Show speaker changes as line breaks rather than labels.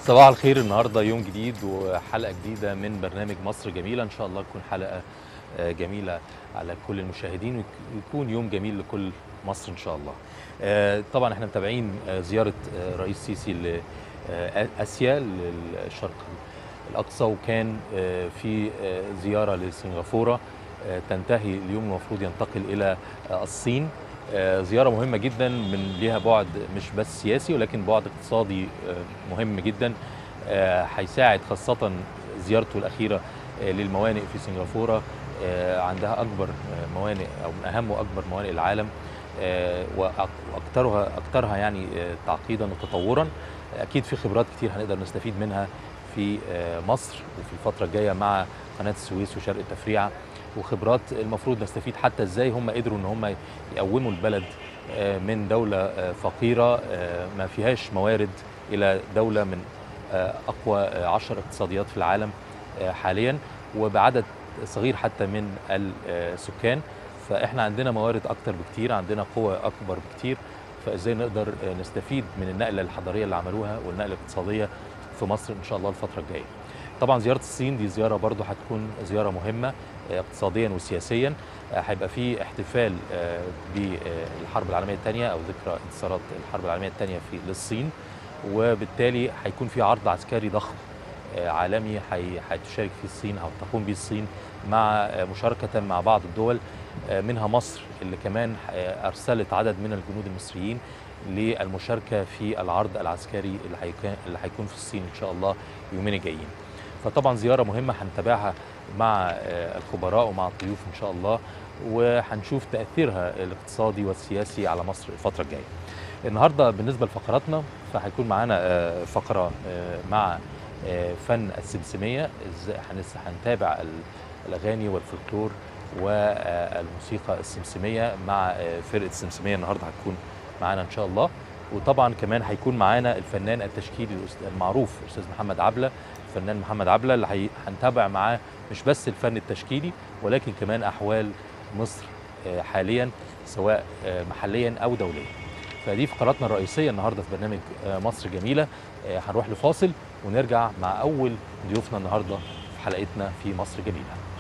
صباح الخير النهارده يوم جديد وحلقه جديده من برنامج مصر جميله ان شاء الله تكون حلقه آه، جميله على كل المشاهدين ويكون يوم جميل لكل مصر ان شاء الله. آه، طبعا احنا متابعين آه، زياره آه، رئيس سيسي لاسيا للشرق الاقصى وكان آه، في آه، زياره لسنغافوره آه، تنتهي اليوم المفروض ينتقل الى آه، الصين آه، زياره مهمه جدا من ليها بعد مش بس سياسي ولكن بعد اقتصادي آه، مهم جدا آه، هيساعد خاصه زيارته الاخيره آه، للموانئ في سنغافوره آه، عندها اكبر آه، موانئ او من اهم واكبر موانئ العالم آه، واكثرها اكثرها يعني آه، تعقيدا وتطورا اكيد في خبرات كتير هنقدر نستفيد منها في آه، مصر وفي الفتره الجايه مع قناه السويس وشرق التفريعه وخبرات المفروض نستفيد حتى ازاي هم قدروا ان هم يقوموا البلد آه، من دوله آه، فقيره آه، ما فيهاش موارد الى دوله من آه، اقوى آه، عشر اقتصاديات في العالم آه، حاليا وبعدد صغير حتى من السكان فاحنا عندنا موارد اكتر بكتير عندنا قوة اكبر بكتير فازاي نقدر آه، نستفيد من النقله الحضاريه اللي عملوها والنقله الاقتصاديه في مصر ان شاء الله الفتره الجايه طبعا زياره الصين دي زياره برضو هتكون زياره مهمه آه، اقتصاديا وسياسيا آه، هيبقى في احتفال آه، بالحرب العالميه الثانيه او ذكرى انتصارات الحرب العالميه الثانيه في للصين وبالتالي هيكون في عرض عسكري ضخم آه، عالمي هي- هتشارك فيه الصين او تقوم به الصين مع آه، مشاركه مع بعض الدول آه، منها مصر اللي كمان آه، ارسلت عدد من الجنود المصريين للمشاركه في العرض العسكري اللي هيكون اللي هيكون في الصين ان شاء الله يومين الجايين. فطبعا زياره مهمه هنتابعها مع آه، الخبراء ومع الضيوف ان شاء الله وهنشوف تاثيرها الاقتصادي والسياسي على مصر الفتره الجايه. النهارده بالنسبه لفقراتنا فهيكون معانا آه، فقره آه، مع آه، فن السمسميه ازاي هنس- هنتابع ال- الاغاني والفلكلور والموسيقى السمسميه مع آه، فرقه السمسميه النهارده هتكون معانا ان شاء الله وطبعا كمان هيكون معانا الفنان التشكيلي الأست- المعروف الاستاذ محمد عبله الفنان محمد عبله اللي هي- هنتابع معاه مش بس الفن التشكيلي ولكن كمان احوال مصر آه، حاليا سواء آه، محليا او دوليا فدي فقراتنا الرئيسيه النهارده في برنامج آه، مصر جميله آه، هنروح لفاصل ونرجع مع اول ضيوفنا النهارده في حلقتنا في مصر جميله